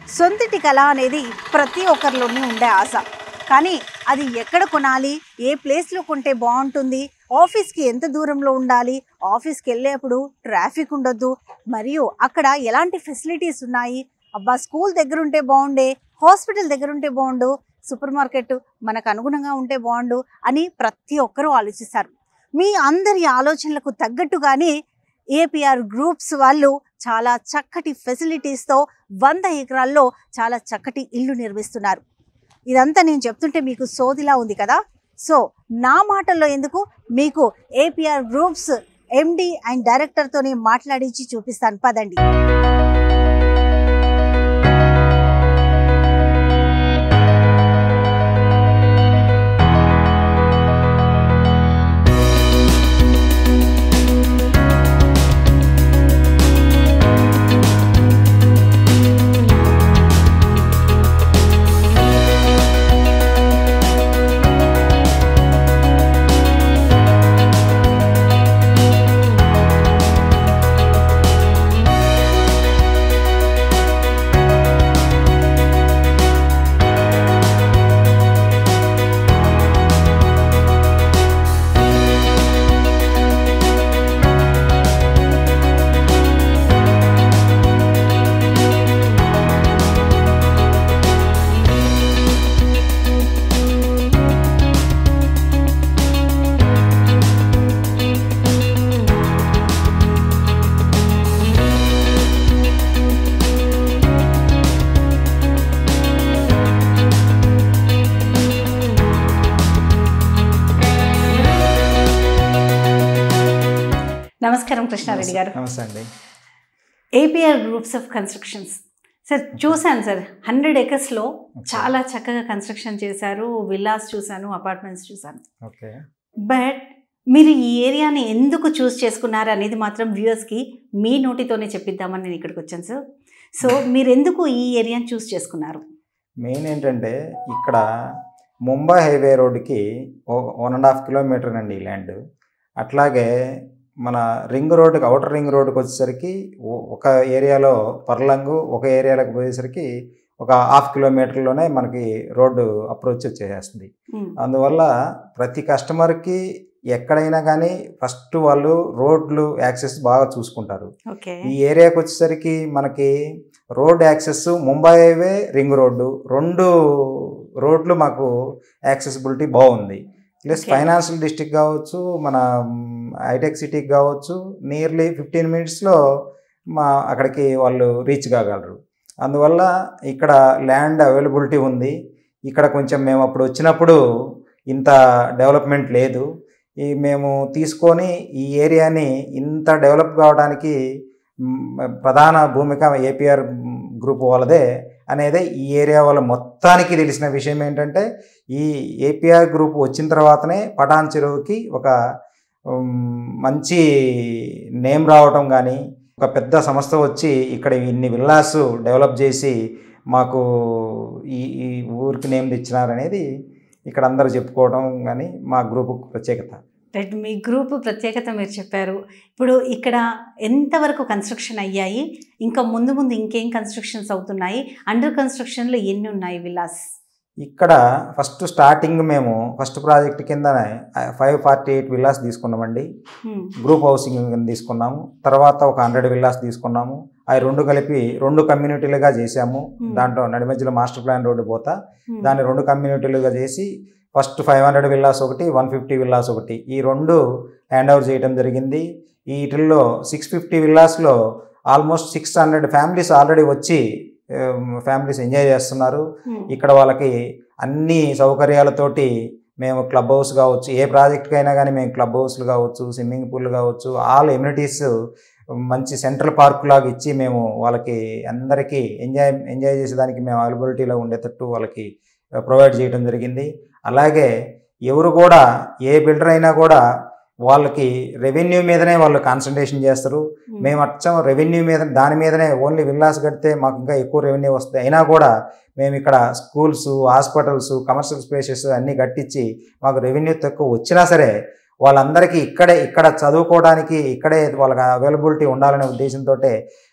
సొంతిటి కళ అనేది ప్రతి ఒక్కరిలోనే ఉండే ఆశ కానీ అది ఎక్కడ కొనాలి ఏ ప్లేస్లో కొంటే బాగుంటుంది ఆఫీస్కి ఎంత దూరంలో ఉండాలి ఆఫీస్కి వెళ్ళేప్పుడు ట్రాఫిక్ ఉండొద్దు మరియు అక్కడ ఎలాంటి ఫెసిలిటీస్ ఉన్నాయి అబ్బా స్కూల్ దగ్గర ఉంటే బాగుండే హాస్పిటల్ దగ్గర ఉంటే బాగుండు సూపర్ మార్కెట్ మనకు అనుగుణంగా ఉంటే బాగుండు అని ప్రతి ఒక్కరూ ఆలోచిస్తారు మీ అందరి ఆలోచనలకు తగ్గట్టుగానే ఏపీఆర్ గ్రూప్స్ వాళ్ళు చాలా చక్కటి ఫెసిలిటీస్తో వంద ఎకరాల్లో చాలా చక్కటి ఇల్లు నిర్మిస్తున్నారు ఇదంతా నేను చెప్తుంటే మీకు సోదిలా ఉంది కదా సో నా మాటల్లో ఎందుకు మీకు ఏపీఆర్ గ్రూప్స్ ఎండి అండ్ డైరెక్టర్తోనే మాట్లాడించి చూపిస్తాను పదండి నమస్కారం కృష్ణారెడ్డి గారు నమస్తే అండి APR groups of constructions sir చూశాను సార్ హండ్రెడ్ ఎకర్స్లో చాలా చక్కగా కన్స్ట్రక్షన్ చేశారు విల్లాస్ చూశాను అపార్ట్మెంట్స్ చూశాను ఓకే బట్ మీరు ఈ ఏరియాని ఎందుకు చూస్ చేసుకున్నారు అనేది మాత్రం వ్యూయర్స్కి మీ నోటితోనే చెప్పిద్దామని నేను ఇక్కడికి వచ్చాను సార్ సో మీరు ఎందుకు ఈ ఏరియాని చూస్ చేసుకున్నారు మెయిన్ ఏంటంటే ఇక్కడ ముంబై హైవే రోడ్డుకి వన్ అండ్ హాఫ్ కిలోమీటర్ అండి ఈ ల్యాండ్ అట్లాగే మన రింగ్ రోడ్డుకి అవుటర్ రింగ్ రోడ్డుకి వచ్చేసరికి ఓ- ఒక ఏరియాలో పర్లంగు ఒక ఏరియాలోకి పోయేసరికి ఒక హాఫ్ కిలోమీటర్లోనే మనకి రోడ్డు అప్రోచ్ వచ్చేసేస్తుంది మ్మ్. అందువల్ల ప్రతి కస్టమర్కి ఎక్కడైనా కానీ ఫస్ట్ వాళ్ళు రోడ్లు యాక్సెస్ బాగా చూసుకుంటారు ఓకే ఈ ఏరియాకి వచ్చేసరికి మనకి road access Mumbai highway ring road రెండు రోడ్లు మాకు యాక్సెసిబిలిటీ బాగుంది ప్లస్ Okay. ఫైనాన్షియల్ డిస్టిక్ కావచ్చు మన హైటెక్ సిటీకి కావచ్చు నియర్లీ ఫిఫ్టీన్ మినిట్స్లో మా అక్కడికి వాళ్ళు రీచ్ కాగలరు అందువల్ల ఇక్కడ ల్యాండ్ అవైలబిలిటీ ఉంది ఇక్కడ కొంచెం మేము అప్పుడు వచ్చినప్పుడు ఇంత డెవలప్మెంట్ లేదు ఈ మేము తీసుకొని ఈ ఏరియాని ఇంత డెవలప్ కావడానికి మ్, ప్రధాన భూమిక ఏపీఆర్ గ్రూప్ వాళ్ళదే అనేది ఈ ఏరియా వాళ్ళ మొత్తానికి తెలిసిన విషయం ఏంటంటే ఈ ఏపీఆర్ గ్రూప్ వచ్చిన తర్వాతనే పటాన్ చెరువుకి ఒక ఉమ్, మంచి నేమ్ రావటం కానీ ఒక పెద్ద సంస్థ వచ్చి ఇక్కడ ఇన్ని విల్లాస్ డెవలప్ చేసి మాకు ఈ ఈ ఊరికి నేమ్ తెచ్చినారనేది ఇక్కడ అందరూ చెప్పుకోవడం కానీ మా గ్రూప్ ప్రత్యేకత రైట్ మీ గ్రూప్ ప్రత్యేకత మీరు చెప్పారు ఇప్పుడు ఇక్కడ ఎంతవరకు కన్స్ట్రక్షన్ అయ్యాయి ఇంకా ముందు ముందు ఇంకేం కన్స్ట్రక్షన్స్ అవుతున్నాయి అండర్ కన్స్ట్రక్షన్లో ఎన్ని ఉన్నాయి విల్లాస్ ఇక్కడ ఫస్ట్ స్టార్టింగ్ మేము ఫస్ట్ ప్రాజెక్ట్ కిందనే ఫైవ్ ఫార్టీ ఎయిట్ విల్లాస్ తీసుకున్నామండి గ్రూప్ హౌసింగ్ కింద తీసుకున్నాము తర్వాత ఒక హండ్రెడ్ విల్లాస్ తీసుకున్నాము అవి రెండు కలిపి రెండు కమ్యూనిటీలుగా చేసాము Hmm. దాంట్లో నడి మధ్యలో మాస్టర్ ప్లాన్ రోడ్డు పోతా దాన్ని రెండు కమ్యూనిటీలుగా చేసి ఫస్ట్ ఫైవ్ హండ్రెడ్ విల్లాస్ ఒకటి వన్ ఫిఫ్టీ విల్లాస్ ఒకటి ఈ రెండు హ్యాండ్ ఓవర్ చేయడం జరిగింది ఈ వీటిల్లో సిక్స్ ఫిఫ్టీ విల్లాస్లో almost six hundred families already వచ్చి ఫ్యామిలీస్ ఎంజాయ్ చేస్తున్నారు ఇక్కడ వాళ్ళకి అన్ని సౌకర్యాలతోటి మేము క్లబ్ హౌస్ కావచ్చు ఏ ప్రాజెక్ట్కి అయినా కానీ మేము క్లబ్ హౌస్లు కావచ్చు స్విమ్మింగ్ పూల్ కావచ్చు ఆల్ ఎమ్యూనిటీస్ మంచి సెంట్రల్ పార్క్ లాగా ఇచ్చి మేము వాళ్ళకి అందరికీ ఎంజాయ్ ఎంజాయ్ చేసేదానికి మేము అవైలబిలిటీలో ఉండేటట్టు వాళ్ళకి ప్రొవైడ్ చేయడం జరిగింది అలాగే ఎవరు కూడా ఏ బిల్డర్ అయినా కూడా వాళ్ళకి రెవెన్యూ మీదనే వాళ్ళు కాన్సన్ట్రేషన్ చేస్తారు మేము అచ్చం రెవెన్యూ మీద దాని మీదనే ఓన్లీ విల్లాస్ కడితే మాకు ఇంకా ఎక్కువ రెవెన్యూ వస్తుంది అయినా కూడా మేము ఇక్కడ స్కూల్స్ హాస్పిటల్స్ కమర్షియల్ స్పేసెస్ అన్నీ కట్టించి మాకు రెవెన్యూ తక్కువ వచ్చినా సరే వాళ్ళందరికీ ఇక్కడే ఇక్కడ చదువుకోవడానికి ఇక్కడే వాళ్ళకి అవైలబిలిటీ ఉండాలనే ఉద్దేశంతో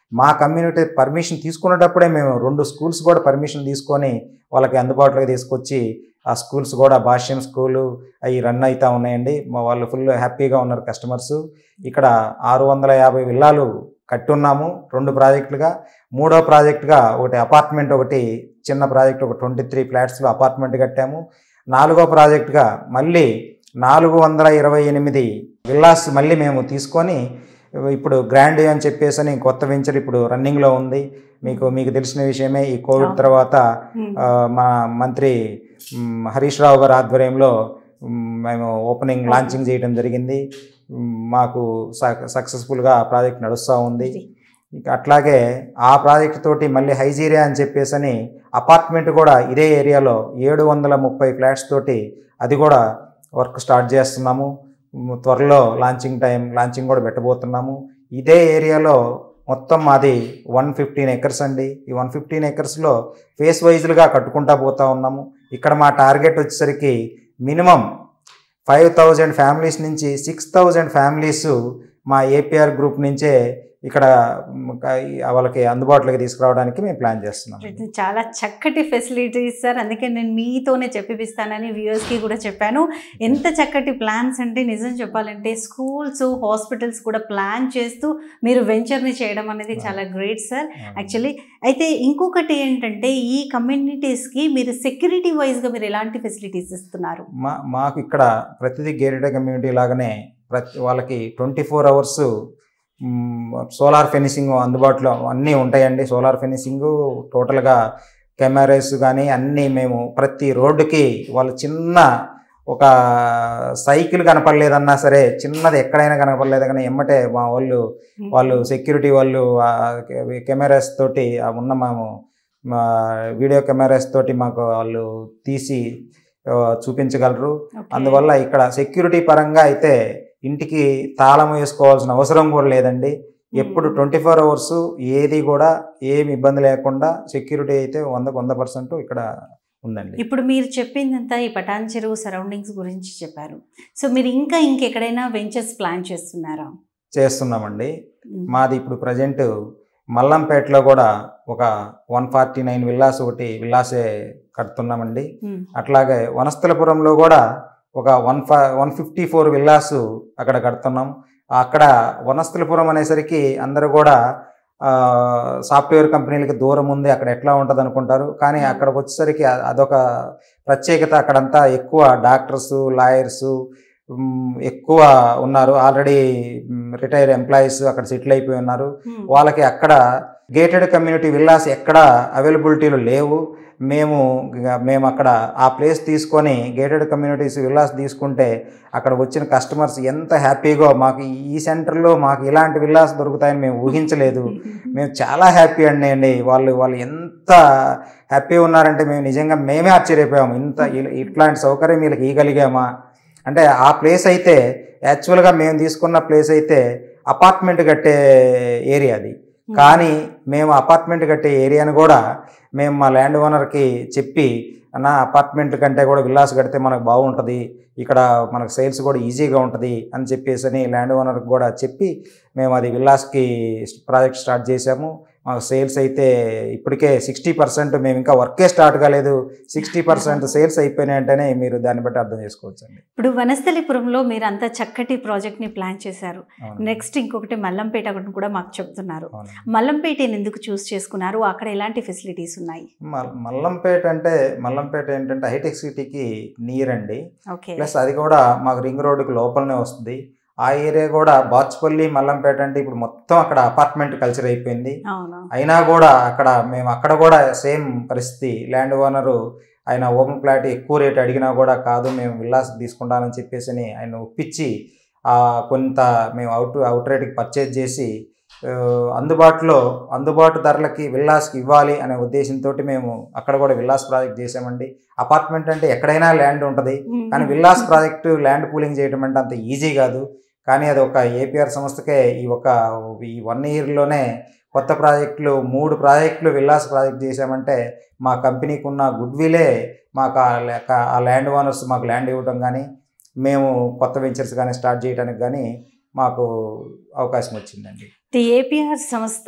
మా కమ్యూనిటీ పర్మిషన్ తీసుకునేటప్పుడే మేము రెండు స్కూల్స్ కూడా పర్మిషన్ తీసుకొని వాళ్ళకి అందుబాటులోకి తీసుకొచ్చి ఆ స్కూల్స్ కూడా భాష్యం స్కూలు అవి రన్ అవుతూ ఉన్నాయండి మా వాళ్ళు ఫుల్ హ్యాపీగా ఉన్నారు కస్టమర్స్ ఇక్కడ ఆరు వందల యాభై విల్లాలు కట్టున్నాము రెండు ప్రాజెక్టులుగా మూడో ప్రాజెక్టుగా ఒకటి అపార్ట్మెంట్ ఒకటి చిన్న ప్రాజెక్ట్ ఒక ట్వంటీ త్రీ ఫ్లాట్స్లో అపార్ట్మెంట్ కట్టాము నాలుగో ప్రాజెక్టుగా మళ్ళీ నాలుగు వందల ఇరవై ఎనిమిది విల్లాస్ మళ్ళీ మేము తీసుకొని ఇప్పుడు గ్రాండ్ అని చెప్పేసి అని కొత్త వెంచర్ ఇప్పుడు రన్నింగ్లో ఉంది మీకు మీకు తెలిసిన విషయమే ఈ కోవిడ్ అవును. తర్వాత ఉమ్. ఆ, మా మంత్రి మ్, హరీష్ రావు గారి ఆధ్వర్యంలో మ్, మేము ఓపెనింగ్ లాంచింగ్ చేయడం జరిగింది మ్, మాకు సక్సెస్ఫుల్గా ఆ ప్రాజెక్ట్ నడుస్తూ ఉంది ఇక అట్లాగే ఆ ప్రాజెక్ట్ తోటి మళ్ళీ హైజీరియా అని చెప్పేసి అని అపార్ట్మెంట్ కూడా ఇదే ఏరియాలో ఏడు వందల ముప్పై ఫ్లాట్స్ తోటి అది కూడా వర్క్ స్టార్ట్ చేస్తున్నాము మ్, త్వరలో లాంచింగ్ టైం లాంచింగ్ కూడా పెట్టబోతున్నాము ఇదే ఏరియాలో మొత్తం మాది వన్ ఫిఫ్టీన్ ఎకర్స్ అండి ఈ వన్ ఫిఫ్టీన్ ఎకర్స్లో ఫేస్ వైజ్లుగా కట్టుకుంటా పోతా ఉన్నాము ఇక్కడ మా టార్గెట్ వచ్చేసరికి మినిమం ఫైవ్ థౌజండ్ ఫ్యామిలీస్ నుంచి సిక్స్ థౌజండ్ ఫ్యామిలీస్ మా ఏపీఆర్ గ్రూప్ నుంచే ఇక్కడ మ్, క- ఈ- వాళ్ళకి అందుబాటులోకి తీసుకురావడానికి మేము ప్లాన్ చేస్తున్నాం ఇది చాలా చక్కటి ఫెసిలిటీస్ సార్ అందుకే నేను మీతోనే చెప్పిస్తానని వ్యూవర్స్కి కూడా చెప్పాను ఎంత చక్కటి ప్లాన్స్ అంటే నిజం చెప్పాలంటే స్కూల్స్ హాస్పిటల్స్ కూడా ప్లాన్ చేస్తూ మీరు వెంచర్ని చేయడం అనేది చాలా గ్రేట్ సార్ యాక్చువల్లీ అయితే ఇంకొకటి ఏంటంటే ఈ కమ్యూనిటీస్కి మీరు సెక్యూరిటీ వైజ్గా మీరు ఎలాంటి ఫెసిలిటీస్ ఇస్తున్నారు మా మాకు ఇక్కడ ప్రతిదీ గేటెడ్ కమ్యూనిటీ లాగానే ప్రతి వాళ్ళకి twenty four hours solar fencing అందుబాటులో అన్నీ ఉంటాయండి సోలార్ ఫెన్సింగ్ టోటల్గా కెమెరాస్ కానీ అన్నీ మేము ప్రతి రోడ్డుకి వాళ్ళు చిన్న ఒక సైకిల్ కనపడలేదన్నా సరే చిన్నది ఎక్కడైనా కనపడలేదు కానీ ఎమ్మటే మా వాళ్ళు వాళ్ళు సెక్యూరిటీ వాళ్ళు ఆ కెమెరాస్ తోటి ఆ ఉన్న మేము మా వీడియో కెమెరాస్ తోటి మాకు వాళ్ళు తీసి ఆ, చూపించగలరు Okay. అందువల్ల ఇక్కడ సెక్యూరిటీ పరంగా అయితే ఇంటికి తాళం వేసుకోవాల్సిన అవసరం కూడా లేదండి ఎప్పుడు ట్వంటీ ఫోర్ అవర్స్ ఏది కూడా ఏమి ఇబ్బంది లేకుండా సెక్యూరిటీ అయితే వందకు వంద పర్సెంట్ ఇక్కడ ఉందండి ఇప్పుడు మీరు చెప్పిందంతా ఈ పటాన్ చెరువు సరౌండింగ్స్ గురించి చెప్పారు సో మీరు ఇంకా ఇంకెక్కడైనా వెంచర్స్ ప్లాన్ చేస్తున్నారా చేస్తున్నామండి మాది ఇప్పుడు ప్రజెంట్ మల్లంపేటలో కూడా ఒక వన్ ఫార్టీ నైన్ విల్లాస్ ఒకటి విల్లాసే కడుతున్నామండి మ్మ్. అట్లాగే వనస్థలపురంలో కూడా ఒక వన్ ఫా వన్ ఫిఫ్టీ ఫోర్ విల్లాస్ అక్కడ కడుతున్నాం అక్కడ వనస్థలపురం అనేసరికి అందరూ కూడా ఆ, సాఫ్ట్వేర్ కంపెనీలకి దూరం ఉంది అక్కడ ఎట్లా ఉంటుంది అనుకుంటారు కానీ అక్కడికి వచ్చేసరికి అ- అదొక ప్రత్యేకత అక్కడంతా ఎక్కువ డాక్టర్స్ లాయర్స్ ఎక్కువ ఉన్నారు ఆల్రెడీ రిటైర్ ఎంప్లాయీస్ అక్కడ సెటిల్ అయిపోయి ఉన్నారు మ్మ్. వాళ్ళకి అక్కడ గేటెడ్ కమ్యూనిటీ విల్లాస్ ఎక్కడ అవైలబిలిటీలు లేవు మేము గ- మేము అక్కడ ఆ ప్లేస్ తీసుకొని గేటెడ్ కమ్యూనిటీస్ విల్లాస్ తీసుకుంటే అక్కడ వచ్చిన కస్టమర్స్ ఎంత హ్యాపీగా మాకు ఈ సెంటర్లో మాకు ఇలాంటి విల్లాస్ దొరుకుతాయని మేము ఊహించలేదు మేము చాలా హ్యాపీ అండి అండి వాళ్ళు వాళ్ళు ఎంత హ్యాపీ ఉన్నారంటే మేము నిజంగా మేమే ఆశ్చర్యపోయాము ఇంత ఇల- ఇట్లాంటి సౌకర్యం వీళ్ళకి ఇవ్వగలిగామా అంటే ఆ ప్లేస్ అయితే యాక్చువల్గా మేము తీసుకున్న ప్లేస్ అయితే అపార్ట్మెంట్ కట్టే ఏరియా అది కానీ మేము అపార్ట్మెంట్ కట్టే ఏరియాని కూడా మేము మా ల్యాండ్ ఓనర్కి చెప్పి అన్న అపార్ట్మెంట్ కంటే కూడా విల్లాస్ కడితే మనకు బాగుంటుంది ఇక్కడ మనకు సేల్స్ కూడా ఈజీగా ఉంటుంది అని చెప్పేసి అని ల్యాండ్ ఓనర్కి కూడా చెప్పి మేము అది విల్లాస్కి ప్రాజెక్ట్ స్టార్ట్ చేసాము మాకు సేల్స్ అయితే ఇప్పటికే సిక్స్టీ పర్సెంట్ మేము ఇంకా వర్కే స్టార్ట్ కాలేదు సిక్స్టీ పర్సెంట్ సేల్స్ అయిపోయినాయి అంటేనే మీరు దాన్ని బట్టి అర్థం చేసుకోవచ్చు అండి ఇప్పుడు వనస్థలిపురంలో మీరు అంత చక్కటి ప్రాజెక్ట్ ని ప్లాన్ చేశారు అవును. నెక్స్ట్ ఇంకొకటి మల్లంపేట ఒకటి కూడా మాకు చెప్తున్నారు అవును. మల్లంపేటని ఎందుకు చూస్ చేసుకున్నారు అక్కడ ఎలాంటి ఫెసిలిటీస్ ఉన్నాయి మల్- మల్లంపేట అంటే మల్లంపేట ఏంటంటే హైటెక్ సిటీకి నియర్ అండి ఓకే ప్లస్ అది కూడా మాకు రింగ్ రోడ్డుకి లోపలనే వస్తుంది ఆ ఏరియా కూడా బాచుపల్లి మల్లంపేట అంటే ఇప్పుడు మొత్తం అక్కడ అపార్ట్మెంట్ కల్చర్ అయిపోయింది అవును అయినా కూడా అక్కడ మేము అక్కడ కూడా సేమ్ పరిస్థితి ల్యాండ్ ఓనరు ఆయన ఓపెన్ ప్లాట్ ఎక్కువ రేట్ అడిగినా కూడా కాదు మేము విల్లాస్ తీసుకుంటానని చెప్పేసి అని ఆయన ఒప్పించి ఆ కొంత మేము అవుట్ అవుట్ రేట్కి పర్చేజ్ చేసి ఆ, అందుబాటులో అందుబాటు ధరలకి విల్లాస్కి ఇవ్వాలి అనే ఉద్దేశంతో మేము అక్కడ కూడా విల్లాస్ ప్రాజెక్ట్ చేసామండి అపార్ట్మెంట్ అంటే ఎక్కడైనా ల్యాండ్ ఉంటుంది కానీ విల్లాస్ ప్రాజెక్టు ల్యాండ్ పూలింగ్ చేయడం అంటే అంత ఈజీ కాదు కానీ అది ఒక ఏపీఆర్ సంస్థకే ఈ ఒక ఈ వన్ ఇయర్లోనే కొత్త ప్రాజెక్టులు మూడు ప్రాజెక్టులు విల్లాస్ ప్రాజెక్ట్ చేశామంటే మా కంపెనీకి ఉన్న గుడ్ విలే మాకు ఆ లెక్క- ఆ ల్యాండ్ ఓనర్స్ మాకు ల్యాండ్ ఇవ్వడం కానీ మేము కొత్త వెంచర్స్ కానీ స్టార్ట్ చేయడానికి కానీ మాకు అవకాశం వచ్చిందండి ది ఏపీఆర్ సంస్థ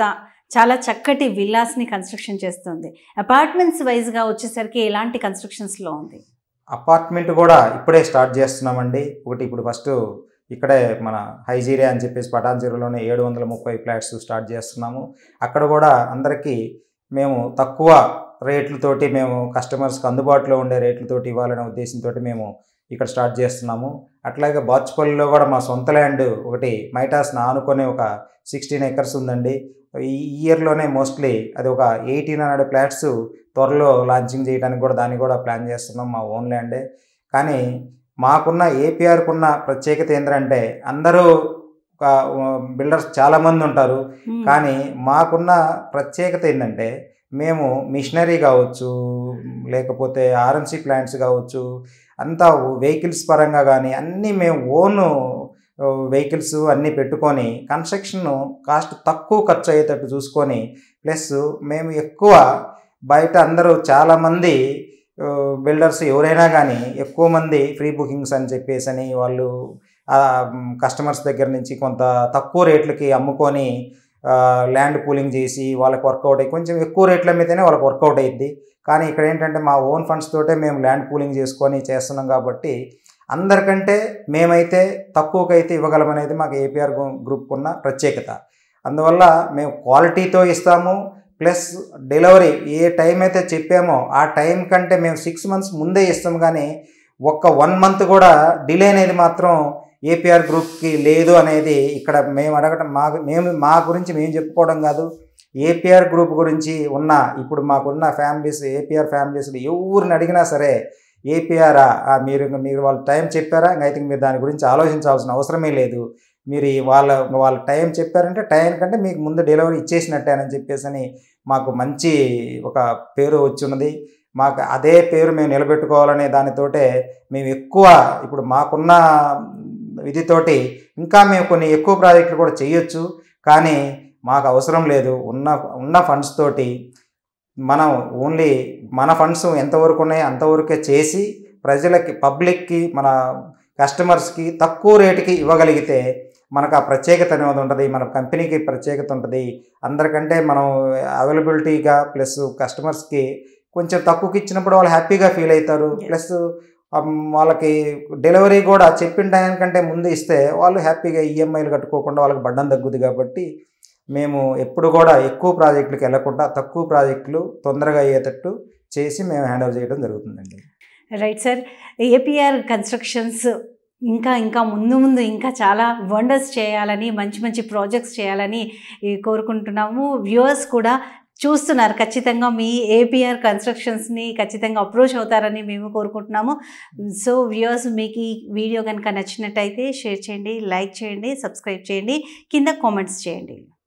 చాలా చక్కటి విల్లాస్ని కన్స్ట్రక్షన్ చేస్తుంది అపార్ట్మెంట్స్ వైజ్గా వచ్చేసరికి ఎలాంటి కన్స్ట్రక్షన్స్లో ఉంది అపార్ట్మెంట్ కూడా ఇప్పుడే స్టార్ట్ చేస్తున్నామండి ఒకటి ఇప్పుడు ఫస్ట్ ఇక్కడే మన హైజీరియా అని చెప్పేసి పటాన్చెరులోనే ఏడు వందల ముప్పై ఫ్లాట్స్ స్టార్ట్ చేస్తున్నాము అక్కడ కూడా అందరికీ మేము తక్కువ రేట్లతోటి మేము కస్టమర్స్కి అందుబాటులో ఉండే రేట్లతోటి ఇవ్వాలనే ఉద్దేశంతో మేము ఇక్కడ స్టార్ట్ చేస్తున్నాము అట్లాగే బాచుపల్లిలో కూడా మా సొంత ల్యాండ్ ఒకటి మైటాస్ని ఆనుకొని ఒక సిక్స్టీన్ ఎకర్స్ ఉందండి ఈ ఇయర్లోనే మోస్ట్లీ అది ఒక ఎయిటీన్ హండ్రెడ్ ఫ్లాట్స్ త్వరలో లాంచింగ్ చేయడానికి కూడా దాన్ని కూడా ప్లాన్ చేస్తున్నాం మా ఓన్ ల్యాండే కానీ మాకున్న ఏపీఆర్కున్న ఉన్న ప్రత్యేకత ఏంటంటే అందరూ ఒక బిల్డర్స్ చాలామంది ఉంటారు Hmm. కానీ మాకున్న ప్రత్యేకత ఏంటంటే మేము మిషనరీ కావచ్చు లేకపోతే ఆర్ఎంసీ ప్లాంట్స్ కావచ్చు అంతా వెహికల్స్ పరంగా కానీ అన్నీ మేము ఓన్ వెహికల్స్ అన్నీ పెట్టుకొని కన్స్ట్రక్షన్ కాస్ట్ తక్కువ ఖర్చు అయ్యేటట్టు చూసుకొని ప్లస్ మేము ఎక్కువ బయట అందరూ చాలామంది బిల్డర్స్ ఎవరైనా కానీ ఎక్కువ మంది ఫ్రీ బుకింగ్స్ అని చెప్పేసి అని వాళ్ళు కస్టమర్స్ దగ్గర నుంచి కొంత తక్కువ రేట్లకి అమ్ముకొని ల్యాండ్ పూలింగ్ చేసి వాళ్ళకి వర్కౌట్ అయ్యి కొంచెం ఎక్కువ రేట్ల మీదనే వాళ్ళకి వర్కౌట్ అయ్యిద్ది కానీ ఇక్కడ ఏంటంటే మా ఓన్ ఫండ్స్ తోటే మేము ల్యాండ్ పూలింగ్ చేసుకొని చేస్తున్నాం కాబట్టి అందరికంటే మేమైతే తక్కువకైతే ఇవ్వగలమనేది మాకు ఏపీఆర్ గ్రూప్ ఉన్న ప్రత్యేకత అందువల్ల మేము క్వాలిటీతో ఇస్తాము ప్లస్ డెలివరీ ఏ టైం అయితే చెప్పామో ఆ టైం కంటే మేము సిక్స్ మంత్స్ ముందే ఇస్తాం కానీ ఒక్క వన్ మంత్ కూడా డిలే అనేది మాత్రం ఏపీఆర్ గ్రూప్కి లేదు అనేది ఇక్కడ మేము అడగటం మా మేము మా గురించి మేము చెప్పుకోవడం కాదు ఏపీఆర్ గ్రూప్ గురించి ఉన్న ఇప్పుడు మాకున్న ఫ్యామిలీస్ ఏపీఆర్ ఫ్యామిలీస్ ఎవరిని అడిగినా సరే ఏపీఆరా మీరు మీరు వాళ్ళ టైం చెప్పారా ఇంకా అయితే మీరు దాని గురించి ఆలోచించాల్సిన అవసరమే లేదు మీరు ఈ వాళ్ళ వాళ్ళ టైం చెప్పారంటే టైం కంటే మీకు ముందు డెలివరీ ఇచ్చేసినట్టేనని చెప్పేసి అని మాకు మంచి ఒక పేరు వచ్చి ఉన్నది మాకు అదే పేరు మేము నిలబెట్టుకోవాలనే దానితోటే మేము ఎక్కువ ఇప్పుడు మాకున్న విధితోటి ఇంకా మేము కొన్ని ఎక్కువ ప్రాజెక్టులు కూడా చేయొచ్చు కానీ మాకు అవసరం లేదు ఉన్న ఉన్న ఫండ్స్ తోటి మనం ఓన్లీ మన ఫండ్స్ ఎంతవరకు ఉన్నాయో అంతవరకే చేసి ప్రజలకి పబ్లిక్కి మన కస్టమర్స్కి తక్కువ రేటుకి ఇవ్వగలిగితే మనకు ఆ ప్రత్యేకత అనేది ఉంటుంది మన కంపెనీకి ప్రత్యేకత ఉంటుంది అందరికంటే మనం అవైలబిలిటీగా ప్లస్ కస్టమర్స్కి కొంచెం తక్కువకి ఇచ్చినప్పుడు వాళ్ళు హ్యాపీగా ఫీల్ అవుతారు Yes. ప్లస్ వాళ్ళకి డెలివరీ కూడా చెప్పిన టైం కంటే ముందు ఇస్తే వాళ్ళు హ్యాపీగా ఈఎంఐలు కట్టుకోకుండా వాళ్ళకి బడ్డం తగ్గుద్ది కాబట్టి మేము ఎప్పుడు కూడా ఎక్కువ ప్రాజెక్టులకు వెళ్లకుండా తక్కువ ప్రాజెక్టులు తొందరగా అయ్యేటట్టు చేసి మేము హ్యాండ్ ఓవర్ చేయడం జరుగుతుందండి రైట్ సార్ ఏపీఆర్ కన్స్ట్రక్షన్స్ ఇంకా ఇంకా ముందు ముందు ఇంకా చాలా వండర్స్ చేయాలని మంచి మంచి ప్రాజెక్ట్స్ చేయాలని ఈ కోరుకుంటున్నాము వ్యూవర్స్ కూడా చూస్తున్నారు ఖచ్చితంగా మీ ఏపీఆర్ కన్స్ట్రక్షన్స్ని ఖచ్చితంగా అప్రోచ్ అవుతారని మేము కోరుకుంటున్నాము సో వ్యూవర్స్ మీకు ఈ వీడియో కనుక నచ్చినట్టయితే షేర్ చేయండి లైక్ చేయండి సబ్స్క్రైబ్ చేయండి కింద కామెంట్స్ చేయండి